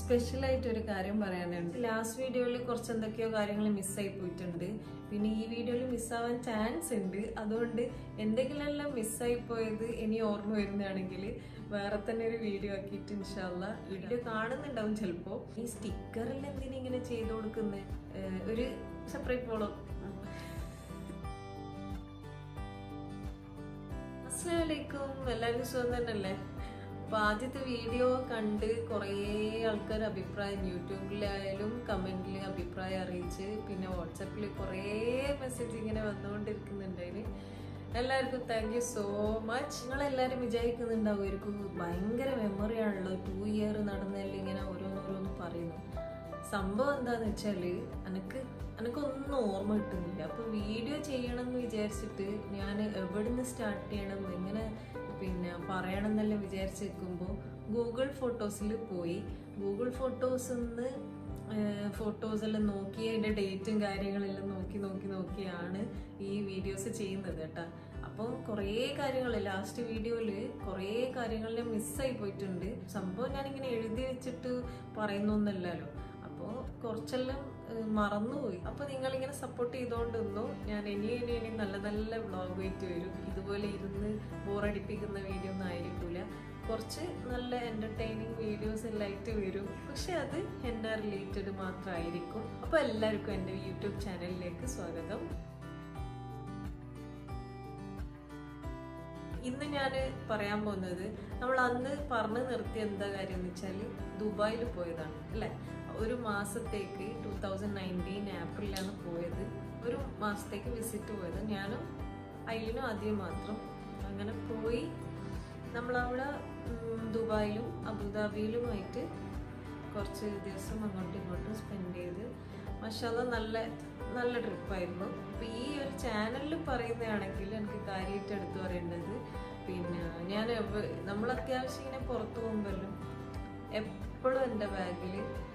special ആയിട്ട് ഒരു കാര്യം പറയാനുണ്ട് ലാസ്റ്റ് വീഡിയോയിൽ കുറച്ച് എന്തൊക്കെയോ കാര്യങ്ങൾ മിസ്സായി പോയിട്ടുണ്ട് പിന്നെ ഈ വീഡിയോയിൽ മിസ്സാവാൻ ചാൻസ് ഉണ്ട് അതുകൊണ്ട് എന്തെങ്കിലുമെല്ലാം മിസ്സായി പോയത് ഇനി ഓർമ്മ വരുന്നതാണെങ്കിൽ വേറെ തന്നെ ഒരു വീഡിയോ ആക്കിയിട്ട് ഇൻഷാല്ല വീഡിയോ കാണുന്നുണ്ടാവും ചിലപ്പോ ഈ സ്റ്റിക്കറിൽ എന്തിനാ ഇങ്ങനെ ചെയ്തു കൊടുക്കുന്നത് ഒരു സെപ്പറേറ്റ് ഫോളോ അസ്സലാമലൈക്കും എല്ലാവർക്കും സുഖം തന്നെയല്ലേ അപ്പൊ ആദ്യത്തെ വീഡിയോ കണ്ട് കുറേ ആൾക്കാർ അഭിപ്രായം യൂട്യൂബിലായാലും കമന്റിൽ അഭിപ്രായം അറിയിച്ച് പിന്നെ വാട്സപ്പിൽ കുറേ മെസ്സേജ് ഇങ്ങനെ വന്നുകൊണ്ടിരിക്കുന്നുണ്ടായിന് എല്ലാവർക്കും താങ്ക് യു സോ മച്ച് നിങ്ങൾ എല്ലാവരും വിചാരിക്കുന്നുണ്ടാവുമായിരിക്കും ഭയങ്കര മെമ്മറി ആണല്ലോ ടു ഇയർ നടന്നതിൽ ഇങ്ങനെ ഓരോന്നോരോന്ന് പറയുന്നു സംഭവം എന്താന്ന് വെച്ചാല് എനക്ക് എനക്കൊന്നും ഓർമ്മ കിട്ടുന്നില്ല അപ്പൊ വീഡിയോ ചെയ്യണം എന്ന് വിചാരിച്ചിട്ട് ഞാൻ എവിടുന്ന് സ്റ്റാർട്ട് ചെയ്യണം എങ്ങനെ പിന്നെ പറയണം എന്നെല്ലാം വിചാരിച്ച് നിൽക്കുമ്പോൾ ഗൂഗിൾ ഫോട്ടോസിൽ പോയി ഗൂഗിൾ ഫോട്ടോസിൽ നിന്ന് ഫോട്ടോസ് എല്ലാം നോക്കി അതിന്റെ ഡേറ്റും കാര്യങ്ങളെല്ലാം നോക്കി നോക്കി നോക്കിയാണ് ഈ വീഡിയോസ് ചെയ്യുന്നത് കേട്ടാ അപ്പോൾ കുറേ കാര്യങ്ങൾ ലാസ്റ്റ് വീഡിയോയിൽ കുറേ കാര്യങ്ങളിൽ മിസ്സായി പോയിട്ടുണ്ട് സംഭവം ഞാനിങ്ങനെ എഴുതി വെച്ചിട്ട് പറയുന്നൊന്നല്ലല്ലോ അപ്പോൾ കുറച്ചെല്ലാം ഏഹ്, മറന്നുപോയി അപ്പോൾ നിങ്ങളിങ്ങനെ സപ്പോർട്ട് ചെയ്തുകൊണ്ടിരുന്നു ഞാൻ ഇനി ഇനി ഇനി നല്ല നല്ല വ്ളോഗ് ആയിട്ട് വരും ഇതുപോലെ ഇരുന്ന് ബോറടിപ്പിക്കുന്ന വീഡിയോ ഒന്നും ആയിരിക്കില്ല കുറച്ച് നല്ല എന്റർടൈനിങ് വീഡിയോസ് എല്ലാം ആയിട്ട് വരും പക്ഷെ അത് എന്നെ റിലേറ്റഡ് മാത്രമായിരിക്കും അപ്പോൾ എല്ലാവർക്കും എൻ്റെ യൂട്യൂബ് ചാനലിലേക്ക് സ്വാഗതം ഇന്ന് ഞാൻ പറയാൻ പോകുന്നത് നമ്മൾ അന്ന് പറഞ്ഞു നിർത്തിയ എന്താ കാര്യം എന്ന് വെച്ചാൽ ദുബായിൽ പോയതാണ് അല്ലേ ഒരു മാസത്തേക്ക് ടൂ തൗസൻഡ് നയൻറ്റീൻ ഏപ്രിലാണ് പോയത് ഒരു മാസത്തേക്ക് വിസിറ്റ് പോയത് ഞാനും അയിലിനും ആദ്യം മാത്രം അങ്ങനെ പോയി നമ്മളവിടെ ഉം, ദുബായിലും അബുദാബിയിലുമായിട്ട് കുറച്ച് ദിവസം അങ്ങോട്ടും ഇങ്ങോട്ടും സ്പെൻഡ് ചെയ്ത് മഷാല നല്ല നല്ല ട്രിപ്പായിരുന്നു അപ്പൊ ഈ ഒരു ചാനലിൽ പറയുന്നതാണെങ്കിൽ എനിക്ക് കാര്യമായിട്ട് എടുത്തു പറയേണ്ടത് പിന്നെ ഞാൻ എവ- നമ്മൾ അത്യാവശ്യം ഇങ്ങനെ പുറത്തു പോകുമ്പോഴും എപ്പോഴും എൻ്റെ ബാഗിൽ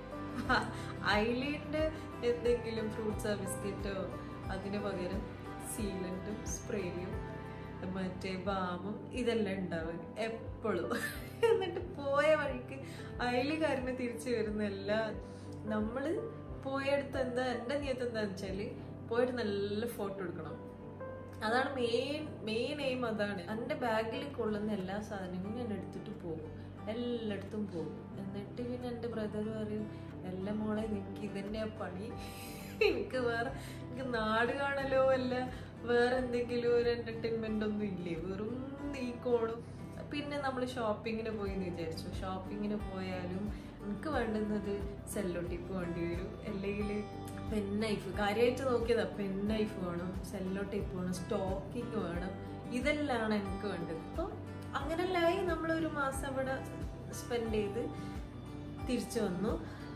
ഐലിൻ്റെ എന്തെങ്കിലും ഫ്രൂട്ട്സോ ബിസ്ക്കറ്റോ അതിന് പകരം സീലൻറ്റും സ്പ്രേയും മറ്റേ ബാമും ഇതെല്ലാം ഉണ്ടാവും എപ്പോഴും എന്നിട്ട് പോയ വഴിക്ക് അയല് കാരണം തിരിച്ചു വരുന്നല്ല നമ്മള് പോയടുത്ത് എന്താ എൻ്റെ നിയത്ത് എന്താന്ന് വെച്ചാല് പോയിട്ട് നല്ല ഫോട്ടോ എടുക്കണം അതാണ് മെയിൻ മെയിൻ എയിം അതാണ് എൻ്റെ ബാഗിൽ കൊള്ളുന്ന എല്ലാ സാധനങ്ങളും ഞാൻ എടുത്തിട്ട് പോകും എല്ലായിടത്തും പോകും എന്നിട്ട് പിന്നെ എൻ്റെ ബ്രദർ പറയും എല്ലാ മോളെ നിനക്ക് ഇതന്നെയാ പണി എനിക്ക് വേറെ എനിക്ക് നാട് കാണലോ അല്ല വേറെ എന്തെങ്കിലും ഒരു എന്റർടൈൻമെന്റ് ഒന്നും ഇല്ലേ വെറും ഈ കോളും പിന്നെ നമ്മൾ ഷോപ്പിങ്ങിന് പോയി എന്ന് വിചാരിച്ചു ഷോപ്പിങ്ങിന് പോയാലും എനിക്ക് വേണ്ടുന്നത് സെല്ലോ ടിപ്പ് വേണ്ടി വരും അല്ലെങ്കിൽ പെൻ നൈഫ് കാര്യമായിട്ട് നോക്കിയതാ പെൻ നൈഫ് വേണം സെല്ലോ ടേപ്പ് വേണം സ്റ്റോക്കിങ് വേണം ഇതെല്ലാം എനിക്ക് വേണ്ടത് അപ്പോൾ അങ്ങനെല്ലായി നമ്മൾ ഒരു മാസം അവിടെ സ്പെൻഡ് ചെയ്ത് തിരിച്ചു വന്നു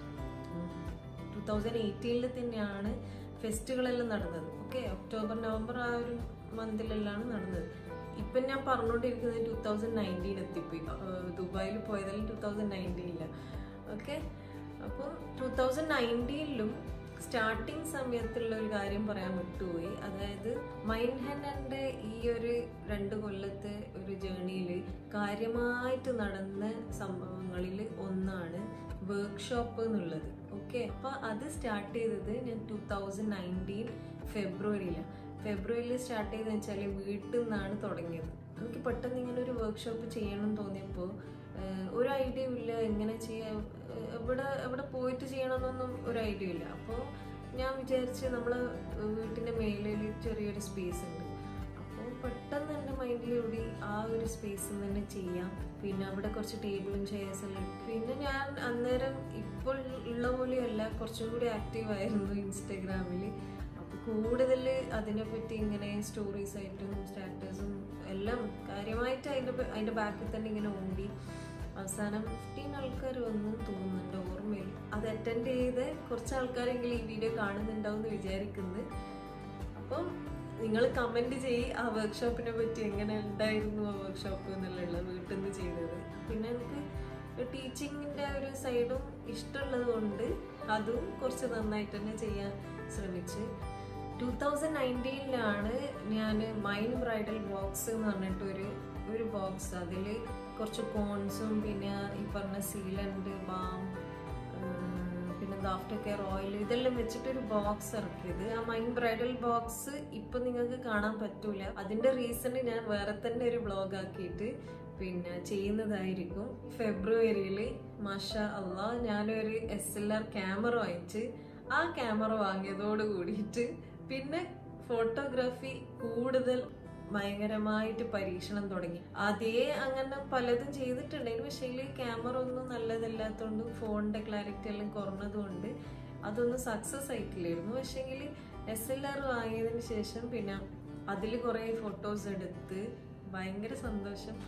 ടൂ തൗസൻഡ് എയ്റ്റീനിൽ തന്നെയാണ് ഫെസ്റ്റുകളെല്ലാം നടന്നത് ഓക്കെ ഒക്ടോബർ നവംബർ ആ ഒരു മന്തിലെല്ലാം നടന്നത് ഇപ്പം ഞാൻ പറഞ്ഞുകൊണ്ടിരിക്കുന്നത് ടൂ തൗസൻഡ് നയൻറ്റീൻ എത്തിപ്പോയി ഏഹ് ദുബായിൽ പോയതെല്ലാം ടൂ തൗസൻഡ് നയൻറ്റീനിലാണ് ഓക്കെ അപ്പോൾ ടൂ തൗസൻഡ് നയൻറ്റീനിലും സ്റ്റാർട്ടിങ് സമയത്തുള്ള ഒരു കാര്യം പറയാൻ വിട്ടുപോയി അതായത് മൈൻഡ് ഹെന്നന്റെ ഈ ഒരു രണ്ട് കൊല്ലത്തെ ഒരു ജേണിയിൽ കാര്യമായിട്ട് നടന്ന സംഭവങ്ങളിൽ ഒന്നാണ് വർക്ക്ഷോപ്പ് എന്നുള്ളത് ഓക്കെ അപ്പൊ അത് സ്റ്റാർട്ട് ചെയ്തത് ഞാൻ ടൂ തൗസൻഡ് നയൻറ്റീൻ ഫെബ്രുവരിയിലാണ് ഫെബ്രുവരിയിൽ സ്റ്റാർട്ട് ചെയ്തെന്ന് വെച്ചാൽ വീട്ടിൽ നിന്നാണ് തുടങ്ങിയത് എനിക്ക് പെട്ടെന്ന് ഇങ്ങനെ ഒരു വർക്ക്ഷോപ്പ് ചെയ്യണം എന്ന് തോന്നിയപ്പോൾ ഏഹ്, ഒരു ഐഡിയ ഇല്ല എങ്ങനെ ചെയ്യാം ഏഹ്, എവിടെ എവിടെ പോയിട്ട് ചെയ്യണമെന്നൊന്നും ഒരു ഐഡിയ ഇല്ല അപ്പോൾ ഞാൻ വിചാരിച്ച് നമ്മളെ വീട്ടിൻ്റെ മേലിൽ ചെറിയൊരു സ്പേസ് ഉണ്ട് അപ്പോൾ പെട്ടെന്ന് എൻ്റെ മൈൻഡിലൂടെ ആ ഒരു സ്പേസിൽ തന്നെ ചെയ്യാം പിന്നെ അവിടെ കുറച്ച് ടേബിളും ചെയർസ് എല്ലാം ഇട്ട് പിന്നെ ഞാൻ അന്നേരം ഇപ്പോൾ ഉള്ള പോലെയല്ല കുറച്ചും കൂടി ആക്റ്റീവ് ആയിരുന്നു ഇൻസ്റ്റഗ്രാമിൽ അപ്പോൾ കൂടുതൽ അതിനെപ്പറ്റി ഇങ്ങനെ സ്റ്റോറീസ് ആയിട്ടും സ്റ്റാറ്റസും എല്ലാം കാര്യമായിട്ട് അതിൻ്റെ ബ- അതിൻ്റെ ബാക്കിൽ തന്നെ ഇങ്ങനെ ഓടി അവസാനം ഫിഫ്റ്റീൻ ആൾക്കാർ വന്നു തോന്നുന്നുണ്ട് ഓർമ്മയിൽ അത് അറ്റൻഡ് ചെയ്ത് കുറച്ച് ആൾക്കാരെങ്കിലും ഈ വീഡിയോ കാണുന്നുണ്ടാവും എന്ന് വിചാരിക്കുന്നത് അപ്പം നിങ്ങൾ കമന്റ് ചെയ്യ് ആ വർക്ക്ഷോപ്പിനെ പറ്റി എങ്ങനെ ഉണ്ടായിരുന്നു ആ വർക്ക്ഷോപ്പ് എന്നുള്ള വീട്ടിൽ നിന്ന് ചെയ്തത് പിന്നെ എനിക്ക് ടീച്ചിങ്ങിന്റെ ഒരു സൈഡും ഇഷ്ടമുള്ളത് കൊണ്ട് അതും കുറച്ച് നന്നായിട്ട് തന്നെ ചെയ്യാൻ ശ്രമിച്ച് ടൂ തൗസൻഡ് നയൻറ്റീനിലാണ് ഞാൻ മൈൻ ബ്രൈഡൽ ബോക്സ് എന്ന് പറഞ്ഞിട്ട് ഒരു ഒരു ബോക്സ് അതിൽ കുറച്ച് കോൺസും പിന്നെ ഈ പറഞ്ഞ സീലൻഡ് ബാം പിന്നെ ആഫ്റ്റർ കെയർ ഓയിൽ ഇതെല്ലാം വെച്ചിട്ട് ഒരു ബോക്സ് ഇറക്കിയത് ആ മൈൻഡ് ബ്രൈഡൽ ബോക്സ് ഇപ്പൊ നിങ്ങൾക്ക് കാണാൻ പറ്റൂല അതിന്റെ റീസൺ ഞാൻ വേറെ തന്നെ ഒരു ബ്ലോഗ് ആക്കിയിട്ട് പിന്നെ ചെയ്യുന്നതായിരിക്കും ഫെബ്രുവരിയിൽ മാഷ അള്ളാ ഞാനൊരു എസ് എൽ ആർ ക്യാമറ വാങ്ങിച്ച് ആ ക്യാമറ വാങ്ങിയതോട് കൂടിയിട്ട് പിന്നെ ഫോട്ടോഗ്രാഫി കൂടുതൽ ഭയങ്കരമായിട്ട് പരീക്ഷണം തുടങ്ങി അതേ അങ്ങനെ പലതും ചെയ്തിട്ടുണ്ടായിരുന്നു പക്ഷേ ഇതിൽ ക്യാമറ ഒന്നും നല്ലതല്ലാത്തതുകൊണ്ട് ഫോണിന്റെ ക്ലാരിറ്റി എല്ലാം കുറഞ്ഞതുകൊണ്ട് അതൊന്നും സക്സസ് ആയിട്ടില്ലായിരുന്നു പക്ഷേങ്കിൽ എസ് എൽ ആർ വാങ്ങിയതിന് ശേഷം പിന്നെ അതിൽ കുറേ ഫോട്ടോസ് എടുത്ത് ഭയങ്കര സന്തോഷം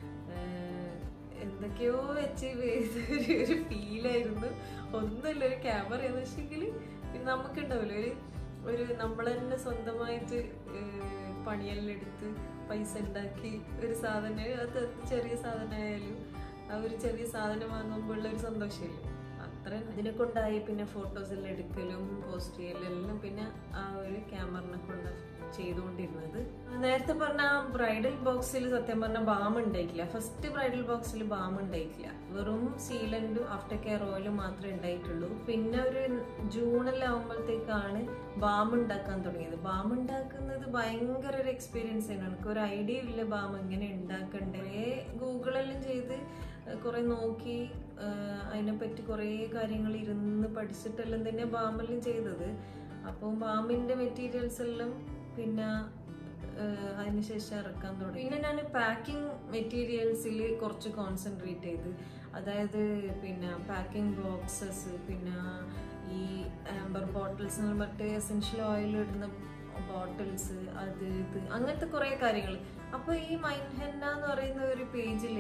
ഏഹ് എന്തൊക്കെയോ അച്ചീവ് ചെയ്ത ഒരു ഒരു ഫീലായിരുന്നു ഒന്നുമില്ല ഒരു ക്യാമറ എന്ന് വെച്ചെങ്കിൽ നമുക്കുണ്ടാവില്ല ഒരു ഒരു നമ്മൾ തന്നെ സ്വന്തമായിട്ട് ഏഹ് പണിയെല്ലാം എടുത്ത് പൈസ ഉണ്ടാക്കി ഒരു സാധനം അത് എന്ത് ചെറിയ സാധനമായാലും ആ ഒരു ചെറിയ സാധനം വാങ്ങുമ്പോൾ ഉള്ള ഒരു സന്തോഷമില്ലേ അത്ര അതിനെ കൊണ്ടായി പിന്നെ ഫോട്ടോസ് എല്ലാം എടുക്കലും പോസ്റ്റ് ചെയ്യലും എല്ലാം പിന്നെ ആ ഒരു ക്യാമറിനെ കൊണ്ട് ചെയ്തുകൊണ്ടിരുന്നത് നേരത്തെ പറഞ്ഞ ബ്രൈഡൽ ബോക്സിൽ സത്യം പറഞ്ഞ ബാം ഉണ്ടായിട്ടില്ല ഫസ്റ്റ് ബ്രൈഡൽ ബോക്സിൽ ബാം ഉണ്ടായിട്ടില്ല വെറും സീലൻഡും ആഫ്റ്റർ കെയർ ഓയിലും മാത്രമേ ഉണ്ടായിട്ടുള്ളൂ പിന്നെ ഒരു ജൂണെല്ലാം ആകുമ്പോഴത്തേക്കാണ് ബാം ഉണ്ടാക്കാൻ തുടങ്ങിയത് ബാം ഉണ്ടാക്കുന്നത് ഭയങ്കര ഒരു എക്സ്പീരിയൻസ് ആണ് എനിക്ക് ഒരു ഐഡിയ ഇല്ല ബാം എങ്ങനെ ഉണ്ടാക്കണ്ടേ ഗൂഗിളെല്ലാം ചെയ്ത് കുറെ നോക്കി ആഹ് അതിനെപ്പറ്റി കുറേ കാര്യങ്ങൾ ഇരുന്ന് പഠിച്ചിട്ടെല്ലാം തന്നെ ബാമെല്ലാം ചെയ്തത് അപ്പോൾ ബാമിന്റെ മെറ്റീരിയൽസ് എല്ലാം പിന്നെ ആഹ് അതിനുശേഷം ഇറക്കാൻ തുടങ്ങി പിന്നെ ഞാൻ പാക്കിംഗ് മെറ്റീരിയൽസിൽ കുറച്ച് കോൺസെൻട്രേറ്റ് ചെയ്ത് അതായത് പിന്നെ പാക്കിംഗ് ബോക്സസ് പിന്നെ ഈ ആംബർ ബോട്ടിൽസ് എന്ന് പറഞ്ഞിട്ട് എസെൻഷ്യൽ ഓയിൽ ഇടുന്ന ബോട്ടിൽസ് അത് ഇത് അങ്ങനത്തെ കുറേ കാര്യങ്ങൾ അപ്പോൾ ഈ മൈൻഡ് ഹെന്ന എന്ന് പറയുന്ന ഒരു പേജിൽ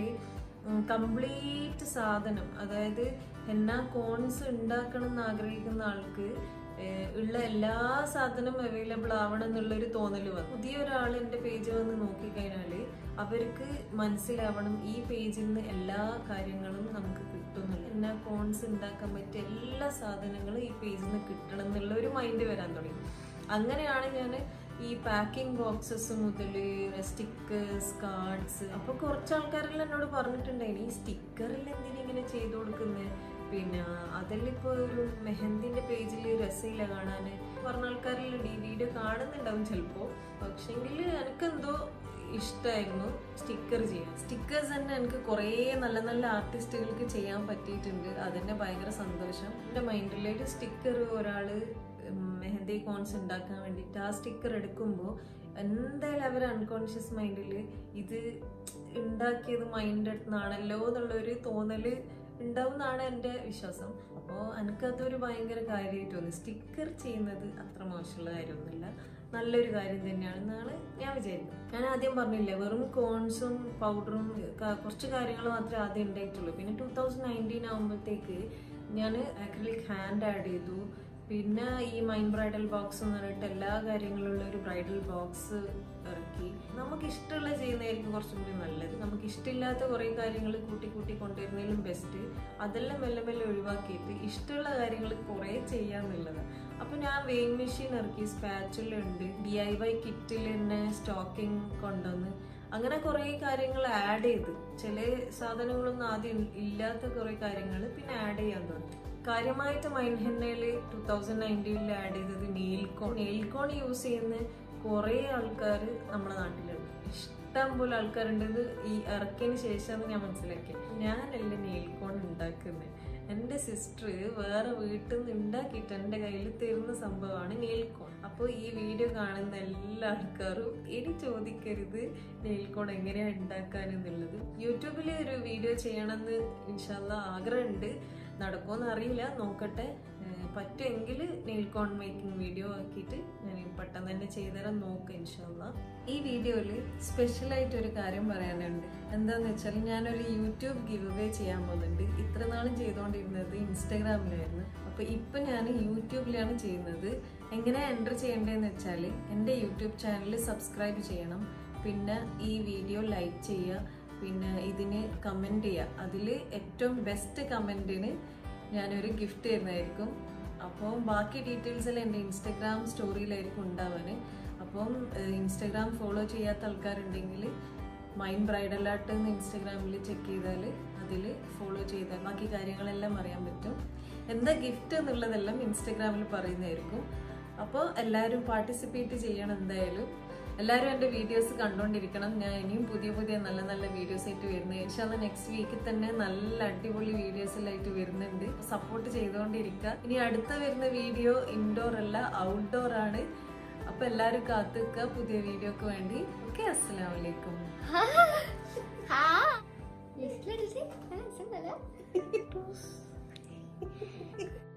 കംപ്ലീറ്റ് സാധനം അതായത് ഹെന്ന കോൺസ് ഉണ്ടാക്കണം എന്ന് ആഗ്രഹിക്കുന്ന ആൾക്ക് ഏഹ് ഉള്ള എല്ലാ സാധനം അവൈലബിൾ ആവണം എന്നുള്ളൊരു തോന്നൽ വന്നു പുതിയ ഒരാൾ എൻ്റെ പേജ് വന്ന് നോക്കിക്കഴിഞ്ഞാൽ അവർക്ക് മനസ്സിലാവണം ഈ പേജിൽ നിന്ന് എല്ലാ കാര്യങ്ങളും നമുക്ക് കിട്ടുന്നില്ല എന്നാ കോൺസ് ഉണ്ടാക്കാൻ പറ്റിയ എല്ലാ സാധനങ്ങളും ഈ പേജിൽ നിന്ന് കിട്ടണം എന്നുള്ള ഒരു മൈൻഡ് വരാൻ തുടങ്ങി അങ്ങനെയാണ് ഞാൻ ഈ പാക്കിംഗ് ബോക്സസ് മുതൽ സ്റ്റിക്കേഴ്സ് കാർഡ്സ് അപ്പൊ കുറച്ച് ആൾക്കാരെല്ലാം എന്നോട് പറഞ്ഞിട്ടുണ്ടായിരുന്നു ഈ സ്റ്റിക്കറിൽ എന്തിനാ ഇങ്ങനെ ചെയ്തു കൊടുക്കുന്നത് പിന്നെ അതെല്ലാം ഇപ്പോൾ ഒരു മെഹന്തിന്റെ പേജിൽ രസമില്ല കാണാൻ പറഞ്ഞ ആൾക്കാരെല്ലാം ഈ വീഡിയോ കാണുന്നുണ്ടാവും ചിലപ്പോൾ പക്ഷെങ്കിൽ എനിക്കെന്തോ ഇഷ്ടമായിരുന്നു സ്റ്റിക്കർ ചെയ്യാൻ സ്റ്റിക്കേഴ്സ് തന്നെ എനിക്ക് കുറേ നല്ല നല്ല ആർട്ടിസ്റ്റുകൾക്ക് ചെയ്യാൻ പറ്റിയിട്ടുണ്ട് അതെന്നെ ഭയങ്കര സന്തോഷം എൻ്റെ മൈൻഡിലേക്ക് സ്റ്റിക്കർ ഒരാൾ മെഹന്തി കോൺസ് ഉണ്ടാക്കാൻ വേണ്ടിയിട്ട് ആ സ്റ്റിക്കർ എടുക്കുമ്പോൾ എന്തായാലും അവർ അൺകോൺഷ്യസ് മൈൻഡിൽ ഇത് ഉണ്ടാക്കിയത് മൈൻഡ് അടുത്തുനിന്നാണല്ലോ എന്നുള്ളൊരു തോന്നൽ ഉണ്ടാവുമെന്നാണ് എൻ്റെ വിശ്വാസം അപ്പോൾ എനിക്കതൊരു ഭയങ്കര കാര്യമായിട്ട് തോന്നി സ്റ്റിക്കർ ചെയ്യുന്നത് അത്ര മോശമുള്ള കാര്യമൊന്നുമില്ല നല്ലൊരു കാര്യം തന്നെയാണെന്നാണ് ഞാൻ വിചാരിക്കുന്നത് ഞാൻ ആദ്യം പറഞ്ഞില്ലേ വെറും കോൺസും പൗഡറും കുറച്ച് കാര്യങ്ങൾ മാത്രമേ ആദ്യം ഉണ്ടായിട്ടുള്ളൂ പിന്നെ ടൂ തൗസൻഡ് നയൻറ്റീൻ ആകുമ്പോഴത്തേക്ക് ഞാൻ ആക്രിലിക് ഹാൻഡ് ആഡ് ചെയ്തു പിന്നെ ഈ മൈൻഡ് ബ്രൈഡൽ ബോക്സ് എന്ന് പറഞ്ഞിട്ട് എല്ലാ കാര്യങ്ങളുള്ള ഒരു ബ്രൈഡൽ ബോക്സ് ഇറക്കി നമുക്ക് ഇഷ്ടമുള്ള ചെയ്യുന്നതായിരിക്കും കുറച്ചും കൂടി നല്ലത് നമുക്ക് ഇഷ്ടമില്ലാത്ത കുറേ കാര്യങ്ങൾ കൂട്ടി കൂട്ടി കൊണ്ടുവരുന്നതിലും ബെസ്റ്റ് അതെല്ലാം മെല്ലെ മെല്ലെ ഒഴിവാക്കിയിട്ട് ഇഷ്ടമുള്ള കാര്യങ്ങൾ കുറേ ചെയ്യാന്നുള്ളതാണ് അപ്പോൾ ഞാൻ വെയിങ് മെഷീൻ ഇറക്കി സ്പാച്ചുല ഉണ്ട് ഡി ഐ വൈ കിറ്റിൽ തന്നെ സ്റ്റോക്കിംഗ് കൊണ്ടുവന്ന് അങ്ങനെ കുറേ കാര്യങ്ങൾ ആഡ് ചെയ്ത് ചില സാധനങ്ങളൊന്നും ആദ്യം ഇല്ലാത്ത കുറേ കാര്യങ്ങൾ പിന്നെ ആഡ് ചെയ്യാൻ തുടങ്ങി കാര്യമായിട്ട് മൈൻഡ് ഹെന്നയിൽ ടൂ തൗസൻഡ് നയൻറ്റീനിൽ ആഡ് ചെയ്തത് നെയിൽകോൺ നെയിൽകോൺ യൂസ് ചെയ്യുന്ന കുറേ ആൾക്കാർ നമ്മുടെ നാട്ടിലുണ്ട് ഇഷ്ടം പോലെ ആൾക്കാരുണ്ട് ഇത് ഈ ഇറക്കിയതിന് ശേഷമാണ് ഞാൻ മനസ്സിലാക്കിയത് ഞാനല്ല നെയിൽകോൺ ഉണ്ടാക്കുന്നത് എൻ്റെ സിസ്റ്റർ വേറെ വീട്ടിൽ നിന്ന് ഉണ്ടാക്കിയിട്ട് എൻ്റെ കയ്യിൽ തരുന്ന സംഭവമാണ് നെയിൽകോൺ അപ്പോൾ ഈ വീഡിയോ കാണുന്ന എല്ലാ ആൾക്കാരും ഇനി ചോദിക്കരുത് നെയിൽകോൺ എങ്ങനെയാണ് ഉണ്ടാക്കാനെന്നുള്ളത് യൂട്യൂബിൽ ഒരു വീഡിയോ ചെയ്യണമെന്ന് ഇൻഷാല്ല ആഗ്രഹമുണ്ട് നടക്കുമെന്ന് അറിയില്ല നോക്കട്ടെ ഏഹ് പറ്റുമെങ്കിൽ നെയിൽ കോൺ മേക്കിംഗ് വീഡിയോ ആക്കിയിട്ട് ഞാൻ പെട്ടെന്ന് തന്നെ ചെയ്തുതരാൻ നോക്കാം ഇൻഷാല്ല ഈ വീഡിയോയിൽ സ്പെഷ്യലായിട്ട് ഒരു കാര്യം പറയാനുണ്ട് എന്താന്ന് വെച്ചാൽ ഞാനൊരു യൂട്യൂബ് ഗിവ് അവേ ചെയ്യാൻ പോകുന്നുണ്ട് ഇത്ര നാളും ചെയ്തുകൊണ്ടിരുന്നത് ഇൻസ്റ്റാഗ്രാമിലായിരുന്നു അപ്പോൾ ഇപ്പം ഞാൻ യൂട്യൂബിലാണ് ചെയ്യുന്നത് എങ്ങനെ എൻ്റർ ചെയ്യേണ്ടതെന്ന് വെച്ചാൽ എൻ്റെ യൂട്യൂബ് ചാനൽ സബ്സ്ക്രൈബ് ചെയ്യണം പിന്നെ ഈ വീഡിയോ ലൈക്ക് ചെയ്യുക പിന്നെ ഇതിന് കമൻറ്റ് ചെയ്യുക അതിൽ ഏറ്റവും ബെസ്റ്റ് കമൻറ്റിന് ഞാനൊരു ഗിഫ്റ്റ് തരുന്നതായിരിക്കും അപ്പോൾ ബാക്കി ഡീറ്റെയിൽസ് എല്ലാം എൻ്റെ ഇൻസ്റ്റഗ്രാം സ്റ്റോറിയിലായിരിക്കും ഉണ്ടാവാൻ അപ്പം ഇൻസ്റ്റഗ്രാം ഫോളോ ചെയ്യാത്ത ആൾക്കാരുണ്ടെങ്കിൽ മൈൻഡ് ബ്രൈഡൽ ആർട്ട് എന്ന് ഇൻസ്റ്റഗ്രാമിൽ ചെക്ക് ചെയ്താൽ അതിൽ ഫോളോ ചെയ്താൽ ബാക്കി കാര്യങ്ങളെല്ലാം അറിയാൻ പറ്റും എന്താ ഗിഫ്റ്റ് എന്നുള്ളതെല്ലാം ഇൻസ്റ്റഗ്രാമിൽ പറയുന്നതായിരിക്കും അപ്പോൾ എല്ലാവരും പാർട്ടിസിപ്പേറ്റ് ചെയ്യണം എന്തായാലും എല്ലാവരും എൻ്റെ വീഡിയോസ് കണ്ടുകൊണ്ടിരിക്കണം ഞാൻ ഇനിയും പുതിയ പുതിയ നല്ല നല്ല വീഡിയോസ് ആയിട്ട് വരുന്നത് ഇൻഷാല്ല നെക്സ്റ്റ് വീക്കിൽ തന്നെ നല്ല അടിപൊളി വീഡിയോസിലായിട്ട് വരുന്നുണ്ട് സപ്പോർട്ട് ചെയ്തുകൊണ്ടിരിക്കുക ഇനി അടുത്ത വരുന്ന വീഡിയോ ഇൻഡോർ അല്ല ഔട്ട്ഡോർ ആണ് അപ്പൊ എല്ലാവരും കാത്തുക്കുക പുതിയ വീഡിയോക്ക് വേണ്ടി ഓക്കെ അസ്സലാം വലൈക്കും ഹാ ലിസ്റ്റിലെടുത്ത്